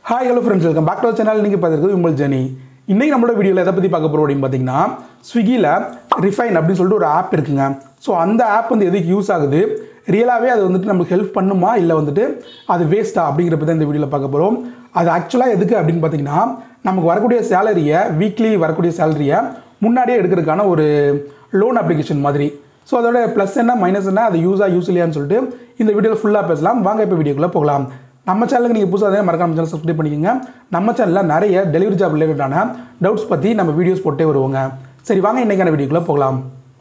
hi hello friends welcome back to channel நீங்கள் பார்த்துருக்குது உங்கள் ஜெனி இன்றைக்கி நம்மளோட வீடியோவில் எதை பற்றி பார்க்க போகிறோம் அப்படின்னு பார்த்தீங்கன்னா ஸ்விக்கியில் ரிஃபைன் அப்படின்னு சொல்லிட்டு ஒரு ஆப் இருக்குங்க ஸோ அந்த ஆப் வந்து எதுக்கு யூஸ் ஆகுது ரியலாகவே அது வந்துட்டு நமக்கு ஹெல்ப் பண்ணுமா இல்லை வந்துட்டு அது வேஸ்ட்டா அப்படிங்கிற பற்றி இந்த வீடியோவில் பார்க்க போகிறோம் அது ஆக்சுவலாக எதுக்கு அப்படின்னு பார்த்தீங்கன்னா நமக்கு வரக்கூடிய சேலரியை வீக்லி வரக்கூடிய சேலரியை முன்னாடியே எடுக்கிறதுக்கான ஒரு லோன் அப்ளிகேஷன் மாதிரி ஸோ அதோட ப்ளஸ் என்ன மைனஸ் என்ன அது யூஸாக யூஸ் இல்லையான்னு சொல்லிட்டு இந்த வீடியோவில் ஃபுல்லாக பேசலாம் வாங்க இப்போ வீடியோக்குள்ளே போகலாம் நம்ம சேனலுக்கு நீங்கள் புதுசாக மறக்காம சேனல் சப்ஸ்கிரைப் பண்ணிக்கோங்க நம்ம சேனலில் நிறைய டெலிவரி ஜாப் ரிலேட்டடான டவுட்ஸ் பற்றி நம்ம வீடியோஸ் போட்டே வருவோங்க சரி வாங்க இன்றைக்கான வீடியோக்குள்ளே போகலாம்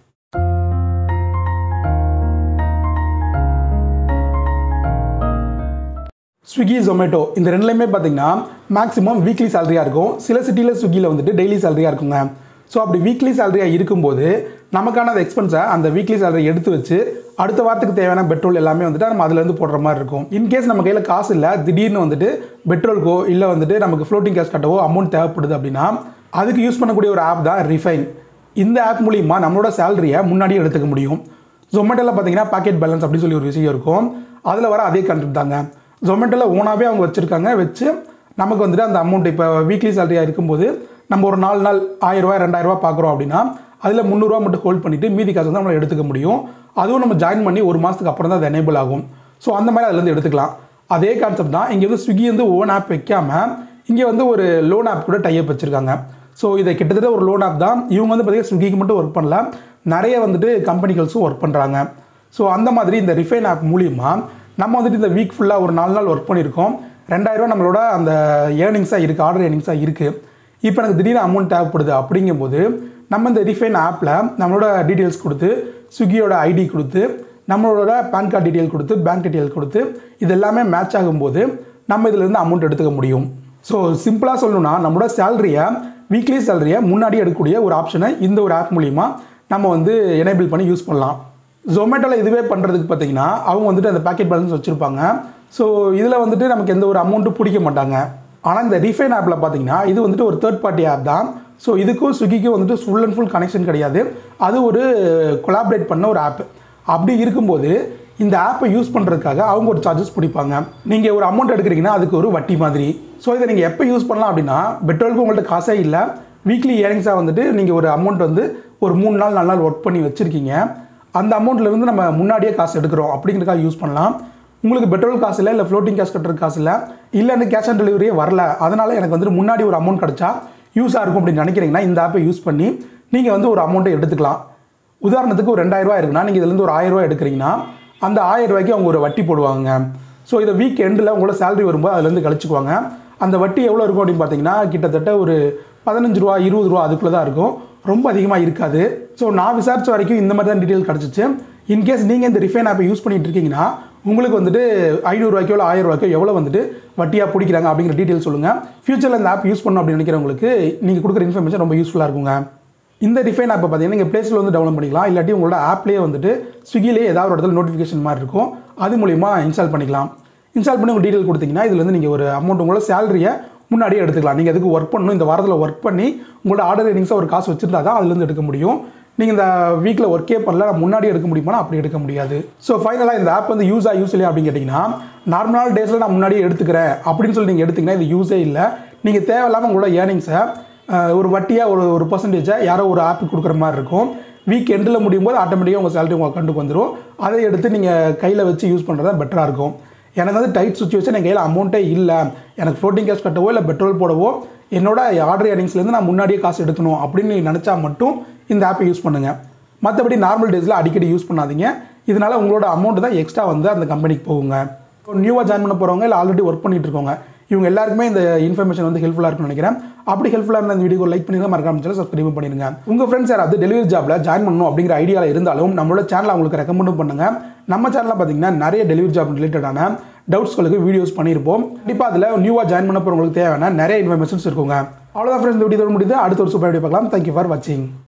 ஸ்விக்கி ஜொமேட்டோ இந்த ரெண்டுலையுமே பார்த்தீங்கன்னா மேக்ஸிமம் வீக்லி சேலரியாக இருக்கும் சில சிட்டியில் ஸ்விக்கியில் வந்துட்டு டெய்லி சேலரியாக இருக்குங்க ஸோ அப்படி வீக்லி சேலரியாக இருக்கும்போது நமக்கான அந்த எக்ஸ்பென்ஸை அந்த வீக்லி சேலரி எடுத்து வச்சு அடுத்த வாரத்துக்கு தேவையான பெட்ரோல் எல்லாமே வந்துட்டு நம்ம அதுலேருந்து போடுற மாதிரி இருக்கும் இன்கேஸ் நம்ம கையில் காசு இல்லை திடீர்னு வந்துட்டு பெட்ரோலுக்கோ இல்லை வந்துட்டு நமக்கு ஃப்ளோட்டிங் கேஷ் கட்டவோ அமௌண்ட் தேவைப்படுது அப்படின்னா அதுக்கு யூஸ் பண்ணக்கூடிய ஒரு ஆப் தான் ரிஃபைன் இந்த ஆப் மூலிமா நம்மளோட சேலரியை முன்னாடியே எடுத்துக்க முடியும் ஜொமேட்டோவில் பார்த்தீங்கன்னா பாக்கெட் பேலன்ஸ் அப்படின்னு சொல்லி ஒரு விஷயம் இருக்கும் அதில் வர அதே கண்டென்ட் தாங்க ஜொமேட்டோவில் ஓனாகவே அவங்க வச்சுருக்காங்க வச்சு நமக்கு வந்துட்டு அந்த அமௌண்ட் இப்போ வீக்லி சேலரியாக இருக்கும்போது நம்ம ஒரு நாலு நாள் ஆயிரரூவா ரெண்டாயிரரூவா பார்க்குறோம் அப்படின்னா அதில் முந்நூறுரூவா மட்டும் ஹோல்ட் பண்ணிவிட்டு மீதி காசு வந்து நம்மளை எடுத்துக்க முடியும் அதுவும் நம்ம ஜாயின் பண்ணி ஒரு மாதத்துக்கு அப்புறம் தான் அது எனேபிள் ஆகும் ஸோ அந்த மாதிரி அதுலேருந்து எடுத்துக்கலாம் அதே கான்செப்ட் தான் இங்கே வந்து ஸ்விக்கி வந்து ஓன் ஆப் வைக்காமல் இங்கே வந்து ஒரு லோன் ஆப் கூட டைப் வச்சுருக்காங்க ஸோ இதை கிட்டத்தட்ட ஒரு லோன் ஆப் தான் இவங்க வந்து பார்த்தீங்கன்னா ஸ்விக்கிக்கு மட்டும் ஒர்க் பண்ணல நிறைய வந்துட்டு கம்பெனிகள்ஸும் ஒர்க் பண்ணுறாங்க ஸோ அந்த மாதிரி இந்த ரிஃபைன் ஆப் மூலிமா நம்ம வந்துட்டு இந்த வீக் ஃபுல்லாக ஒரு நாலு நாள் ஒர்க் பண்ணியிருக்கோம் ரெண்டாயிரரூவா நம்மளோட அந்த ஏர்னிங்ஸாக இருக்குது ஆர்டர் ஏர்னிங்ஸாக இருக்குது இப்போ எனக்கு திடீர்னு அமௌண்ட் தேவைப்படுது அப்படிங்கும்போது நம்ம இந்த ரிஃபைன் ஆப்பில் நம்மளோட டீட்டெயில்ஸ் கொடுத்து ஸ்விக்கியோட ஐடி கொடுத்து நம்மளோட பேன் கார்டு டீட்டெயில் கொடுத்து பேங்க் டீட்டெயில் கொடுத்து இது எல்லாமே மேட்ச் ஆகும்போது நம்ம இதிலேருந்து அமௌண்ட் எடுத்துக்க முடியும் ஸோ சிம்பிளாக சொல்லணும்னா நம்மளோட சேலரியை வீக்லி சேலரியை முன்னாடி எடுக்கக்கூடிய ஒரு ஆப்ஷனை இந்த ஒரு ஆப் மூலிமா நம்ம வந்து எனேபிள் பண்ணி யூஸ் பண்ணலாம் ஜொமேட்டோவில் இதுவே பண்ணுறதுக்கு பார்த்தீங்கன்னா அவங்க வந்துட்டு அந்த பேக்கெட் பேலன்ஸ் வச்சுருப்பாங்க ஸோ இதில் வந்துட்டு நமக்கு எந்த ஒரு அமௌண்ட்டும் பிடிக்க மாட்டாங்க ஆனால் இந்த ரீஃபைன் ஆப்பில் பார்த்தீங்கன்னா இது வந்துட்டு ஒரு தேர்ட் பார்ட்டி ஆப் தான் ஸோ இதுக்கும் ஸ்விக்கிக்கும் வந்துட்டு ஃபுல் அண்ட் ஃபுல் கனெக்ஷன் கிடையாது அது ஒரு கொலாபரேட் பண்ண ஒரு ஆப் அப்படி இருக்கும்போது இந்த ஆப்பை யூஸ் பண்ணுறதுக்காக அவங்க ஒரு சார்ஜஸ் பிடிப்பாங்க நீங்கள் ஒரு அமௌண்ட் எடுக்கிறீங்கன்னா அதுக்கு ஒரு வட்டி மாதிரி ஸோ இதை நீங்கள் எப்போ யூஸ் பண்ணலாம் அப்படின்னா பெட்ரோலுக்கு உங்கள்கிட்ட காசே இல்லை வீக்லி இயரிங்ஸாக வந்துட்டு நீங்கள் ஒரு அமௌண்ட் வந்து ஒரு மூணு நாள் நாலு நாள் ஒர்க் பண்ணி வச்சுருக்கீங்க அந்த அமௌண்ட்லேருந்து நம்ம முன்னாடியே காசு எடுக்கிறோம் அப்படிங்கிறதுக்காக யூஸ் பண்ணலாம் உங்களுக்கு பெட்ரோல் காசு இல்லை இல்லை ஃப்ளோட்டிங் கேஷ் கட்டுறது காசு இல்லை இல்லை எனக்கு கேஷ் ஆன் டெலிவரியே வரல அதனால் எனக்கு வந்துட்டு முன்னாடி ஒரு அமௌண்ட் கிடச்சா யூஸாக இருக்கும் அப்படின்னு நினைக்கிறீங்கன்னா இந்த ஆப்பை யூஸ் பண்ணி நீங்கள் வந்து ஒரு அமௌண்ட்டை எடுத்துக்கலாம் உதாரணத்துக்கு ஒரு ரெண்டாயிரரூவா இருக்குன்னா நீங்கள் இதுலேருந்து ஒரு ஆயிரரூவா எடுக்கிறீங்கன்னா அந்த ஆயிரம் ரூபாய்க்கு அவங்க ஒரு வட்டி போடுவாங்க ஸோ இதை வீக் எண்டில் உங்களோட சேலரி வரும்போது அதுலேருந்து கழிச்சுக்குவாங்க அந்த வட்டி எவ்வளோ இருக்கும் அப்படின்னு பார்த்தீங்கன்னா கிட்டத்தட்ட ஒரு பதினஞ்சு ரூபா இருபது ரூபா அதுக்குள்ளே தான் இருக்கும் ரொம்ப அதிகமாக இருக்காது ஸோ நான் விசாரித்த வரைக்கும் இந்த மாதிரி தான் டீட்டெயில் கிடச்சிச்சு இன்கேஸ் நீங்கள் இந்த ரிஃபைன் ஆப்பை யூஸ் பண்ணிட்டு இருக்கீங்கன்னா உங்களுக்கு வந்துட்டு ஐநூறுரூவாய்க்கோ இல்லை ஆயிரம் ரூபாய்க்கோ எவ்வளோ வந்துட்டு வட்டியாக பிடிக்கிறாங்க அப்படிங்கிற டீட்டெயில் சொல்லுங்கள் ஃபியூச்சரில் இந்த ஆப் யூஸ் பண்ணணும் அப்படின்னு நினைக்கிறவங்களுக்கு நீங்கள் கொடுக்குற இன்ஃபர்மேஷன் ரொம்ப யூஸ்ஃபுல்லாக இருக்குங்க இந்த டிஃபைன் ஆப்பை பார்த்தீங்கன்னா நீங்கள் ப்ளேஸில் வந்து டவுன்லோட் பண்ணிக்கலாம் இல்லாட்டி உங்களோட ஆப்லேயே வந்துட்டு ஸ்விக்கிலேயே ஏதாவது ஒரு இடத்துல நோட்டிஃபிகேஷன் மாதிரி இருக்கும் அது மூலிமா இன்ஸ்டால் பண்ணிக்கலாம் இன்ஸ்டால் பண்ணி உங்கள் டீட்டெயில் கொடுத்தீங்கன்னா இதுலேருந்து நீங்கள் ஒரு அமௌண்ட் உங்களோட சேலரியை முன்னாடியே எடுத்துக்கலாம் நீங்கள் அதுக்கு ஒர்க் பண்ணணும் இந்த வாரத்தில் ஒர்க் பண்ணி உங்களோட ஆர்டர் ரேட்டிங்ஸாக ஒரு காசு வச்சுருந்தா தான் அதுலேருந்து எடுக்க முடியும் நீங்கள் இந்த வீக்கில் ஒர்க்கே பண்ணல நான் முன்னாடி எடுக்க முடியுமா அப்படி எடுக்க முடியாது ஸோ ஃபைனலாக இந்த ஆப் வந்து யூஸாக யூஸ் இல்லையா அப்படின்னு கேட்டிங்கன்னா நார்மலான டேஸில் நான் முன்னாடியே எடுத்துக்கிறேன் அப்படின்னு சொல்லி நீங்கள் எடுத்திங்கன்னா இது யூஸே இல்லை நீங்கள் தேவையில்லாமல் உங்களோட ஏர்னிங்ஸை ஒரு வட்டியாக ஒரு ஒரு பர்சன்டேஜை யாரோ ஒரு ஆப்புக்கு கொடுக்குற மாதிரி இருக்கும் வீக் எண்டில் முடியும் போது ஆட்டோமேட்டிக்காக உங்கள் சேலரி உங்கள் அக்கௌண்ட்டுக்கு வந்துடும் அதை எடுத்து நீங்கள் கையில் வச்சு யூஸ் பண்ணுறது தான் பெட்டராக இருக்கும் எனக்கு வந்து டைட் சுச்சுவேஷன் என் கையில் அமௌண்ட்டே இல்லை எனக்கு ஃப்ளோட்டிங் கேஷ் கட்டவோ இல்லை பெட்ரோல் போடவோ என்னோட ஆர்டர் ஏர்னிங்ஸ்லேருந்து நான் முன்னாடியே காசு எடுக்கணும் அப்படின்னு நினச்சா மட்டும் இந்த ஆப்பை யூஸ் பண்ணுங்கள் மற்றபடி நார்மல் டேஸில் அடிக்கடி யூஸ் பண்ணாதீங்க இதனால் உங்களோட அமௌண்ட் தான் எக்ஸ்ட்ரா வந்து அந்த கம்பெனிக்கு போகுங்க நியூவாக ஜாயின் பண்ண போகிறவங்க இல்லை ஆல்ரெடி ஒர்க் பண்ணிட்டு இருக்கவங்க இவங்க எல்லாருக்குமே இந்த இன்ஃபர்மேஷன் வந்து ஹெல்ப்ஃபுல்லாக இருக்கும்னு நினைக்கிறேன் அப்படி ஹெல்ப்ஃபுல்லாக இருந்த இந்த வீடியோ லைக் பண்ணிடுங்க மறக்காம சேனல் சப்ஸ்கிரைப் பண்ணிடுங்க உங்கள் ஃப்ரெண்ட்ஸ் யாராவது டெலிவரி ஜாப்பில் ஜாயின் பண்ணணும் அப்படிங்கிற ஐடியாவில் இருந்தாலும் நம்மளோட சேனலை அவங்களுக்கு ரெக்கமெண்டும் பண்ணுங்கள் நம்ம சேனலில் பார்த்தீங்கன்னா நிறைய டெலிவரி ஜாப் ரிலேட்டடான டவுட்ஸ்களுக்கு வீடியோஸ் பண்ணியிருப்போம் கண்டிப்பாக அதில் நியூவாக ஜாயின் பண்ண போகிறவங்களுக்கு தேவையான நிறைய இன்ஃபர்மேஷன்ஸ் இருக்குங்க அவ்வளோதான் ஃப்ரெண்ட்ஸ் இந்த வீடியோ முடியுது அடுத்த ஒரு சூப்பர் வீடியோ பார்க்கலாம் தேங்க்யூ ஃபார் வாட்சிங்